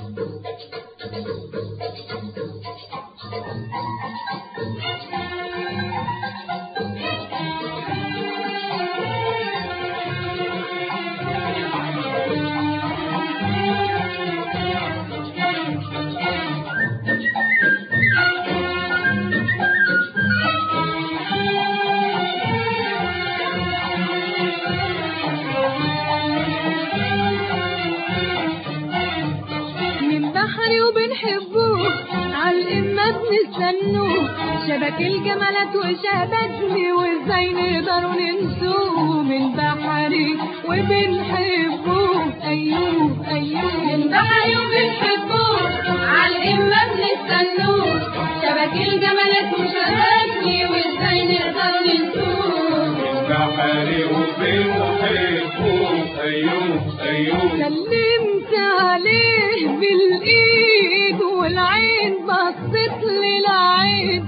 من بحري وبنحبوه عالقمة بنستنوه شبك الجمالات وشبكني وازاي نقدر ننسوه من بحري وبنحبوه ايوه ايوه من بحري وبنحبوه عالقمة بنستنوه شبك الجمالات وشبكني وازاي نقدر ننسوه بحري وبنحبه أيوه أيوه سلمت عليه بالايد والعين بصت للعين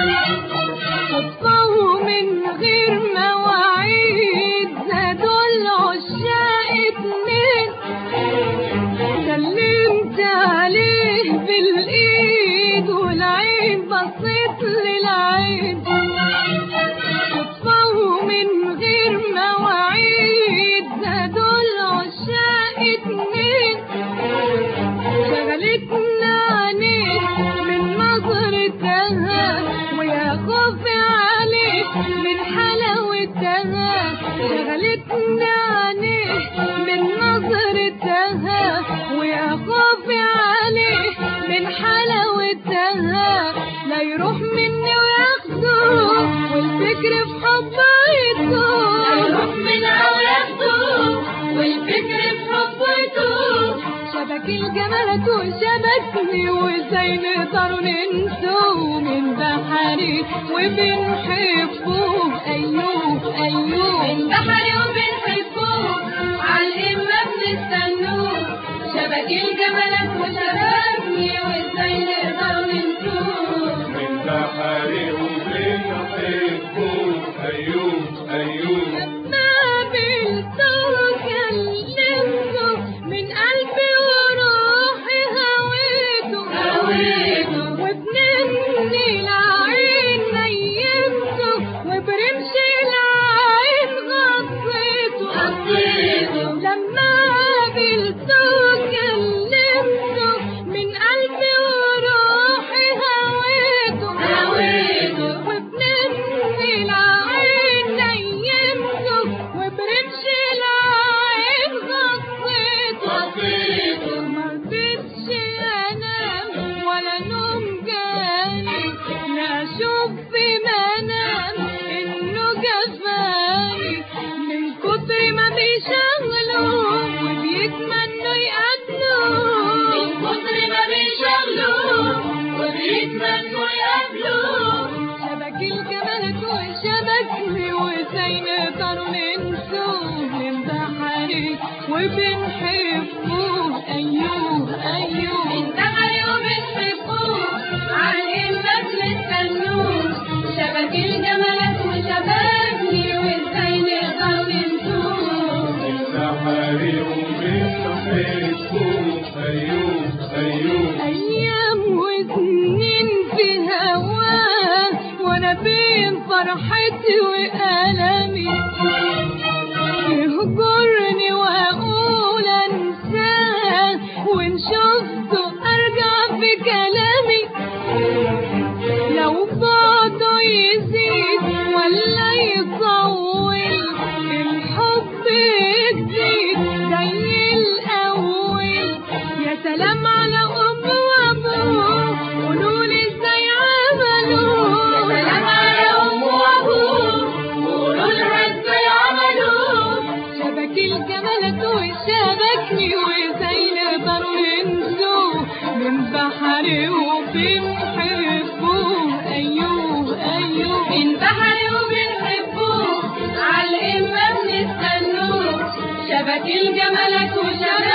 صدفة ومن غير مواعيد زادوا العشاق اتنين سلمت عليه بالايد والعين بصت للعين صدفة ومن غير مواعيد زادوا العشاق اتنين شغلتنا عينيه من نظرتها ويا خوفي عليه من حلاوتها شغلتنا عينيه من نظرتها ويا خوفي عليه من حلاوتها لا يروح مني وياخده والفكر في حبه يتوه لا يروح منها وياخده والفكر في حبه يتوه شبك الجمالات وشبكني وازاي نقدر ننسوه من بحري وبنحبوه ايوه ايوه من بحري وبنحبوه عالقمة بنستنوه شبك الجمالات وشبكني وازاي نقدر ننسوه من بحري وبنحبه أيوه أيوه لما قابلته كلمته من قلبي وروحي هويته هويته وبنمني العين نيمته وبرمش العين غطيته غطيته لما قابلته كلمته من قلبي وروحي هويته هويته وبنمني العين نيمته وبرمش العين غطيته غطيته. مرضتش انام ولا نوم جالي لا اشوف في منام انه جفاني من كتر ما بيشغلوه وبيتمنوا يقابلوه من كتر ما بيشغلوه وبيتمنوا يقابلوه شبك الجمالات وشبكني وازاي نقدر ننسوه من بحري وبنحبوه ايوه ايوه من بحري وبنحبوه عالقمة بنستنوه شبك الجمالات وشبكني وازاي نقدر ننسوه من بحري وبنحبه أيوه أيوه أيام وسنين في هواه وأنا بين فرحتي وألمي يهجرني وأقول أنساه وإن شفته أرجع في كلامي لو بعده يزيد ولا يطول الحب جديد زي الأول يا سلام على أم وأبوه قولولي ازاي عملوا يا سلام على أم وأبوه قولولها ازاي عملوا شبك الجمالات وشبكني وازاي نقدر ننسوه من بحري وبنحبوه ايوه ايوه من بحري وبنحبوه عالقمة بنستنوه شبك الجمالات وشبكني